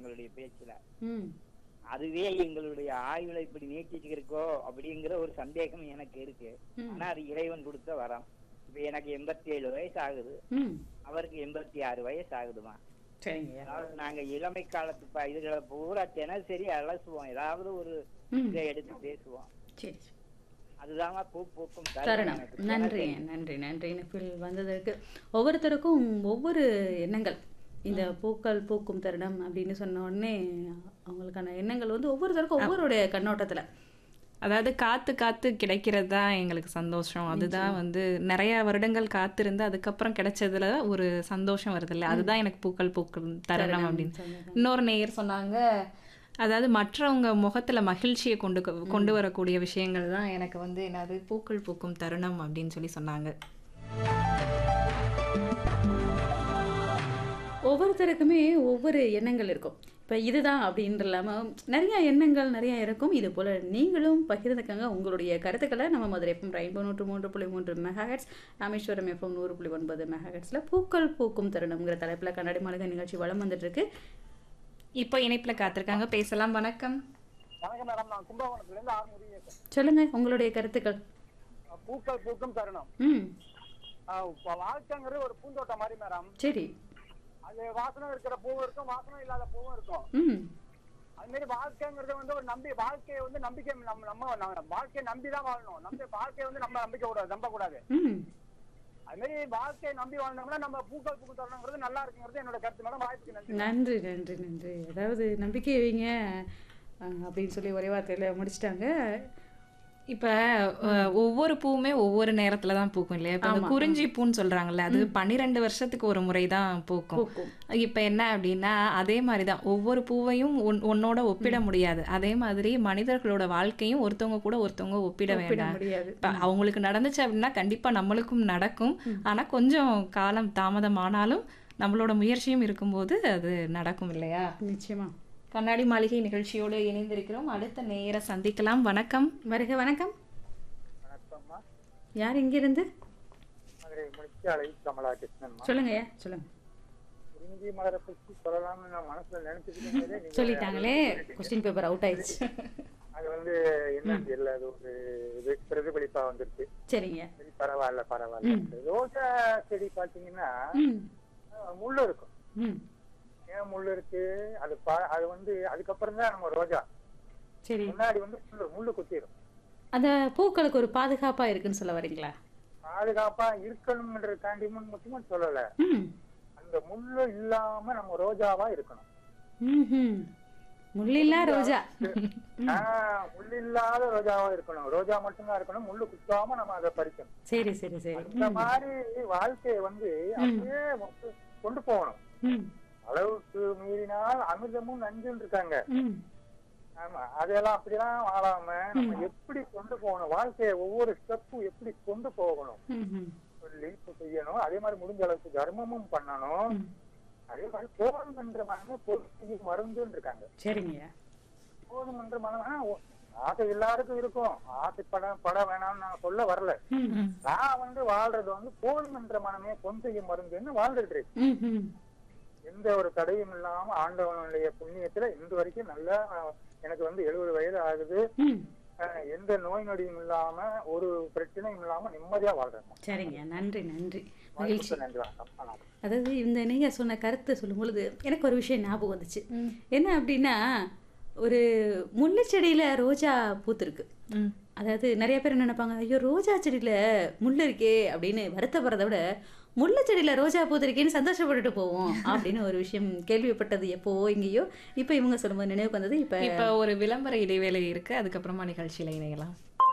உங்களுடைய பேச்சுல ம் அதுவே எங்களுடைய ஆயுளை இப்படி நீட்டிட்டு இருக்கோ அப்படிங்கிற ஒரு சந்தேகம் எனக்கு இருக்கு ம். ஆனா அது இறைவன் கொடுத்த வரம் இப்ப எனக்கு எண்பத்தி ஏழு வயசு ஆகுது ம் அவருக்கு எண்பத்தி ஆறு வயசு ஆகுதுமா சரிங்க அதாவது நாங்க இளமை காலத்து ப- இதுகளை பூரா தினசரி அலசுவோம் ஏதாவது ஒரு ம் இதை எடுத்து பேசுவோம் சரி சரி. அதுதாங்க பூ பூக்கும் தருணம் எனக்கு நன்றி தினசரி. நன்றி நன்றி இணைப்பில் வந்ததற்கு ஒவ்வொருத்தருக்கும் ஒவ்வொரு எண்ணங்கள் இந்த பூக்கள் பூக்கும் தருணம் அப்படின்னு சொன்ன உடனே அவங்களுக்கான எண்ணங்கள் வந்து ஒவ்வொருத்தருக்கும் ஒவ்வொருடைய கண்ணோட்டத்துல அதாவது காத்து காத்து கிடைக்கிறது தான் எங்களுக்கு சந்தோஷம் அதுதான் வந்து நிறைய வருடங்கள் காத்திருந்து அதுக்கப்புறம் கிடைச்சதுல ஒரு சந்தோஷம் வருதுல்ல அதுதான் எனக்கு பூக்கள் பூக்கும் தருணம் அப்படின்னு சொன்னது. இன்னொரு நேயர் சொன்னாங்க அதாவது மற்றவங்க முகத்துல மகிழ்ச்சியை கொண்டு கொண்டு வரக்கூடிய விஷயங்கள் தான் எனக்கு வந்து என்னது பூக்கள் பூக்கும் தருணம் அப்படின்னு சொல்லி சொன்னாங்க ஒவ்வொருத்தருக்குமே ஒவ்வொரு எண்ணங்கள் இருக்கும் இப்போ இதுதான் அப்படின்ற இல்லாமல் நிறைய எண்ணங்கள் நிறைய இருக்கும் இது போல் நீங்களும் பகிர்ந்துக்கங்க உங்களுடைய கருத்துக்களை நம்ம மதுரை எஃப்எம் ரெயின்போ நூற்று மூன்று புள்ளி மூன்று மெகாஹெட்ஸ் ராமேஸ்வரம் எஃப்எம் நூறு புள்ளி ஒன்பது மெகாஹெட்ஸில் பூக்கள் பூக்கும் தருணம்ங்கிற தலைப்பில் கண்ணாடி மாளிகை நிகழ்ச்சி வளம் வந்துட்டு இருக்கு இப்போ இணைப்புல காத்திருக்காங்க பேசலாம் வணக்கம் வணக்கம் மேடம் நான் கும்பகோணத்துல இருந்து ஆறுமுடி சொல்லுங்க உங்களுடைய கருத்துக்கள் பூக்கள் பூக்கும் தருணம் ம் ஆஹ் இப்ப வாழ்க்கைங்கிறது ஒரு பூந்தோட்டம் மாதிரி மேடம் சரி அது வாசனை இருக்கிற பூவும் இருக்கும் வாசனை இல்லாத பூவும் இருக்கும் ம் அது மாதிரி வாழ்க்கைங்கிறது வந்து ஒரு நம்பி வாழ்க்கையை வந்து நம்பிக்கை நம்ம நம்ம நம்ம வாழ்க்கையை நம்பி தான் வாழணும் நம்ம வாழ்க்கையை வந்து நம்ம நம்பிக்க கூடாது நம்ப கூடாது ம் அது மாதிரி வாழ்க்கையை நம்பி வாழ்ந்தோம்னா நம்ம பூக்கள் பூக்கும் தருணங்கிறது நல்லா இருக்குங்கிறது என்னோட கருத்து மேடம் வாய்ப்புக்கு நன்றி நன்றி நன்றி நன்றி அதாவது நம்பிக்கை வைங்க அஹ், அப்படின்னு சொல்லி ஒரே வார்த்தையில் முடிச்சிட்டாங்க இப்ப அஹ், ஒவ்வொரு பூவுமே ஒவ்வொரு நேரத்துல தான் பூக்கும் இல்லையா இப்ப இந்த ஆமா. குறிஞ்சி பூன்னு சொல்றாங்கல்ல அது பன்னிரெண்டு வருஷத்துக்கு ஒரு முறை தான் பூக்கும் பூக்கும் இப்ப என்ன அப்படின்னா அதே மாதிரிதான் ஒவ்வொரு பூவையும் ஒன்- ஒன்னோட ஒப்பிட முடியாது அதே மாதிரி மனிதர்களோட வாழ்க்கையும் ஒருத்தவங்க கூட ஒருத்தவங்க ஒப்பிட ஒப்பிட வேண்டாம் முடியாது இப்ப அவங்களுக்கு நடந்துச்சு அப்படின்னா கண்டிப்பா நம்மளுக்கும் நடக்கும் ஆனா கொஞ்சம் காலம் தாமதமானாலும் நம்மளோட முயற்சியும் இருக்கும்போது அது நடக்கும் இல்லையா நிச்சயமா கண்ணாடி மாளிகை நிகழ்ச்சியோடு இணைந்திருக்கிறோம் அடுத்த நேர சந்திக்கலாம் வணக்கம் வருக வணக்கம் வணக்கம்மா யார் இங்கிருந்து மதுரை முடிச்சாலை கமலா கிருஷ்ணன்மா சொல்லுங்கய்யா சொல்லுங்க குறிஞ்சி மலரை பற்றி சொல்லலாம்னு நான் மனசுல நினைச்சுக்கிட்டே நீங்க சொல்லிட்டாங்களே கொஸ்டின் பேப்பர் அவுட் ஆயிடுச்சு அது வந்து என்னன்னு தெரியல அது ஒரு இது பிரதிபலிப்பா வந்துருச்சு சரிங்க சரி பரவாயில்ல பரவாயில்ல ரோஜா செடி பாத்தீங்கன்னா ம் அஹ், முள்ளு இருக்கும் ம் ஏன் முள்ளு இருக்கு அது பா- அது வந்து அதுக்கப்புறம் தான் நம்ம ரோஜா சரி முன்னாடி வந்து முள்ளு முள்ளு குத்திரும் அந்த பூக்களுக்கு ஒரு பாதுகாப்பா இருக்குன்னு சொல்ல வரீங்களா பாதுகாப்பா இருக்கணும்ன்றதுக்காண்டி முன் மட்டும் சொல்லல ம் அந்த முள்ளு இல்லாம நம்ம ரோஜாவா இருக்கணும் ம் முள்ளில்லா ரோஜா ஆஹ், முள்ளு இல்லாத ரோஜாவா இருக்கணும் ரோஜா மட்டும்தான் இருக்கணும் முள்ளு குத்தாம நம்ம அதை பறிக்கணும் சரி சரி சரி அந்த மாதிரி வாழ்க்கையை வந்து அப்படியே வந்து கொண்டு போகணும் ம் அளவுக்கு மீறினால் அமிர்தமும் நஞ்சுன்னு இருக்காங்க ம் ஆமா அதெல்லாம் அப்படிலாம் வாழாம நம்ம எப்படி கொண்டு போகணும் வாழ்க்கையை ஒவ்வொரு ஸ்டெப்பும் எப்படி கொண்டு போகணும் ம் ம் சொல்லி செய்யணும் அதே மாதிரி முடிஞ்ச அளவுக்கு தர்மமும் பண்ணணும் ம். அதே மாதிரி போதும் என்ற மனமே பொருட்கள் மருந்துன்னு இருக்காங்க சரிங்கய்யா போதும் என்ற மனம் ஆனா, ஒ- ஆசை எல்லாருக்கும் இருக்கும் ஆசைப்பட பட வேணாம்னு நான் சொல்ல வரல ம் நான் வந்து வாழ்றது வந்து போதும் என்ற மனமே பொன் செய்யும் மருந்துன்னு வாழ்ந்துட்டு இருக்கேன் ம் ம் எந்த ஒரு தடையும் இல்லாம ஆண்டவனுடைய புண்ணியத்துல இன்று வரைக்கும் நல்லா அஹ், எனக்கு வந்து எழுபது வயது ஆகுது ம் அஹ், எந்த நோய் நொடியும் இல்லாம ஒரு பிரச்சனையும் இல்லாம நிம்மதியா வாழ்றேன் சரிங்க நன்றி நன்றி மகிழ்ச்சி வாய்ப்புக்கு நன்றி வணக்கம் வணக்கம். அதாவது இந்த நீங்க சொன்ன கருத்தை சொல்லும் பொழுது எனக்கு ஒரு விஷயம் ஞாபகம் வந்துச்சு என்ன அப்படின்னா ஒரு முல்லை செடியில ரோஜா பூத்திருக்கு ம். அதாவது நிறைய பேர் என்ன நினைப்பாங்க ஐயோ ரோஜா செடியில முள் இருக்கே அப்படின்னு வருத்தப்படுறதை விட முல்லை செடியில ரோஜா பூத்திருக்கேன்னு சந்தோஷப்பட்டுட்டு போவோம் அப்படின்னு ஒரு விஷயம் கேள்விப்பட்டது எப்போ எங்கேயோ இப்போ இவங்க சொல்லும்போது நினைவுக்கு வந்தது இப்போ இப்ப ஒரு விளம்பர இடைவேளை இருக்கு அதுக்கப்புறமா நிகழ்ச்சியில இணையலாம்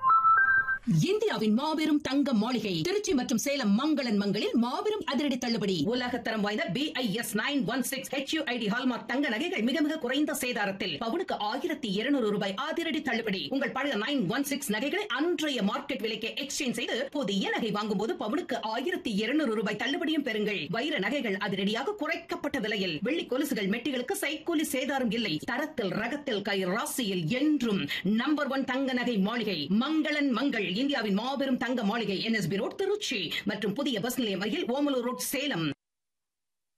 இந்தியாவின் மாபெரும் தங்க மாளிகை திருச்சி மற்றும் சேலம் மங்களன் மங்களில் மாபெரும் அதிரடி தள்ளுபடி உலகத்தரம் வாய்ந்த BIS nine one six HUID hallmark தங்க நகைகள் மிக மிக குறைந்த சேதாரத்தில் பவுனுக்கு ஆயிரத்தி இருநூறு ரூபாய் அதிரடி தள்ளுபடி உங்கள் பழைய நைன் ஒன் சிக்ஸ் நகைகளை அன்றைய மார்க்கெட் விலைக்கு எக்ஸ்சேஞ்ச் செய்து புதிய நகை வாங்கும் போது பவுனுக்கு ஆயிரத்தி இருநூறு ரூபாய் தள்ளுபடியும் பெறுங்கள் வைர நகைகள் அதிரடியாக குறைக்கப்பட்ட விலையில் வெள்ளி கொலுசுகள் மெட்டிகளுக்கு சைக்கூலி சேதாரம் இல்லை தரத்தில் ரகத்தில் கை ராசியில் என்றும் நம்பர் ஒன் தங்க நகை மாளிகை மங்களன் மங்கள் இந்தியாவின் மாபெரும் தங்க மாளிகை என்எஸ்பி ரோட் திருச்சி மற்றும் புதிய பஸ் நிலையம் அருகில் ஓமலூர் ரோட் சேலம்